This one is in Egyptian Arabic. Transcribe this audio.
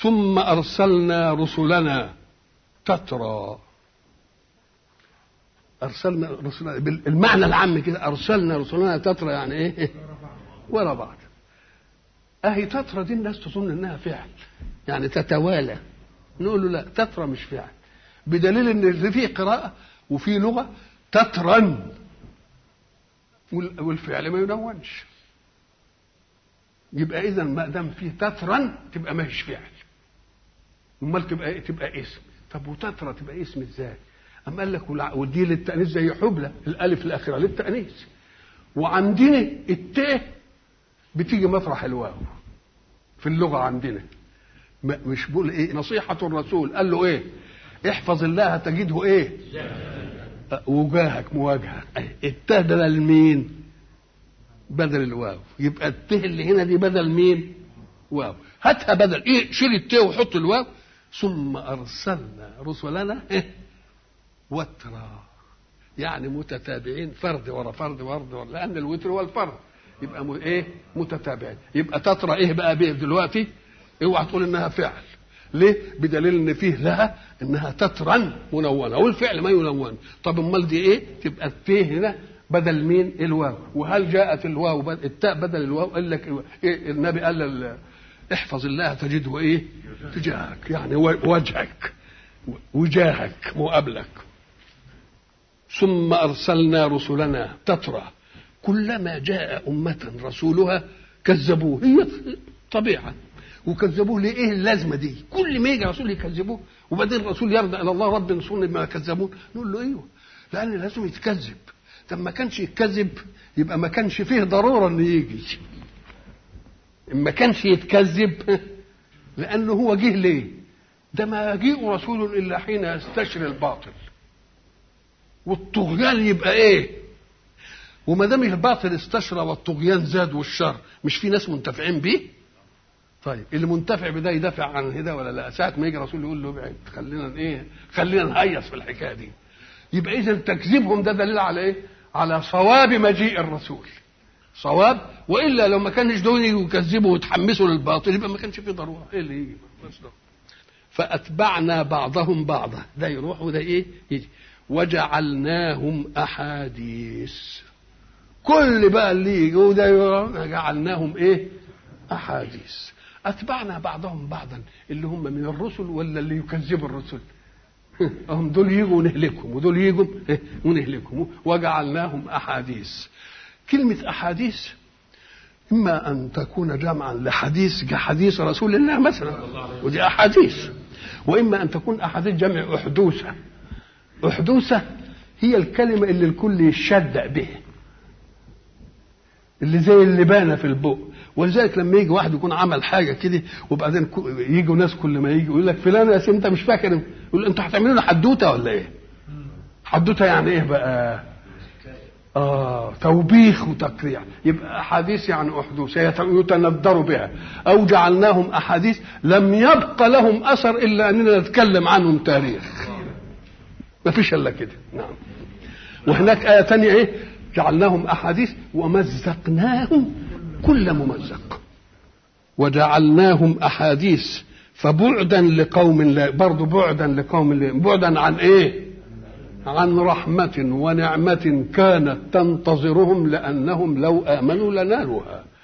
ثم أرسلنا رسلنا تترى أرسلنا رسلنا المعنى العام كده أرسلنا رسلنا تترى يعني إيه؟ ورا بعض أهي تترى دي الناس تظن إنها فعل يعني تتوالى نقول له لا تترى مش فعل بدليل إن في قراءة وفي لغة تترن والفعل ما ينونش يبقى اذا ما دام فيه تترا تبقى ما هيش فعل امال تبقى إيه؟ تبقى اسم طب وتترا تبقى اسم ازاي اما قال لك ودي للتانيث زي حبلى الالف الاخيره للتانيث وعندنا التاء بتيجي مطرح الواو في اللغه عندنا مش بقول ايه نصيحه الرسول قال له ايه احفظ الله تجده ايه وجاهك مواجهه التاء ده لمين بدل الواو يبقى الت اللي هنا دي بدل مين واو هاتها بدل ايه شيل الت وحط الواو ثم ارسلنا رسلنا إيه؟ وترا يعني متتابعين فرد ورا فرد ورد ورا لان الوتر هو الفرد يبقى م... ايه متتابعين يبقى تترى ايه بقى بيه دلوقتي اوعى تقول انها فعل ليه بدليل ان فيه لها انها تترا منونه والفعل ما ينون طب امال دي ايه تبقى الت هنا بدل مين الواو وهل جاءت الواو بد... التاء بدل الواو قال لك إيه النبي قال لل... احفظ الله تجده ايه تجاهك يعني وجهك وجاهك مقابلك ثم ارسلنا رسلنا تترى كلما جاء أمة رسولها كذبوه هي طبيعة وكذبوه ليه اللازمة دي كل ما يجي رسول يكذبوه وبعدين الرسول يرضى إلى الله رب انصرني بما كذبون نقول له ايوه لأن لازم يتكذب طب ما كانش يتكذب يبقى ما كانش فيه ضرورة انه يجي ما كانش يتكذب لأنه هو جه ليه ده ما يجيء رسول إلا حين يستشري الباطل والطغيان يبقى ايه وما دام الباطل استشرى والطغيان زاد والشر مش في ناس منتفعين بيه طيب اللي منتفع بده يدافع عن ده ولا لا ساعه ما يجي رسول يقول له ابعد خلينا ايه خلينا نهيص في الحكايه دي يبقى اذا تكذيبهم ده دليل على ايه على صواب مجيء الرسول صواب والا لو ما كانش دول يكذبوا ويتحمسوا للباطل يبقى ما كانش في ضروره ايه اللي يجي فاتبعنا بعضهم بعضا ده يروح وده ايه يجي وجعلناهم احاديث كل بقى اللي يجوا ده جعلناهم ايه احاديث اتبعنا بعضهم بعضا اللي هم من الرسل ولا اللي يكذبوا الرسل هم دول يجوا ونهلكهم ودول يجوا ونهلكهم وجعلناهم احاديث كلمه احاديث اما ان تكون جمعا لحديث كحديث رسول الله مثلا ودي احاديث واما ان تكون احاديث جمع احدوثه احدوثه هي الكلمه اللي الكل يشدق بها اللي زي اللبانه في البق ولذلك لما يجي واحد يكون عمل حاجه كده وبعدين يجوا ناس كل ما يجي يقول لك فلان يا انت مش فاكر يقول انتوا هتعملوا لنا حدوته ولا ايه؟ حدوته يعني ايه بقى؟ اه توبيخ وتقريع يبقى احاديث يعني احدوث يتندر بها او جعلناهم احاديث لم يبق لهم اثر الا اننا نتكلم عنهم تاريخ ما فيش الا كده نعم وهناك ايه ثانيه ايه جعلناهم احاديث ومزقناهم كل ممزق وجعلناهم احاديث فبعدا لقوم لا برضه بعدا لقوم لا بعدا عن ايه عن رحمة ونعمة كانت تنتظرهم لأنهم لو آمنوا لنالوها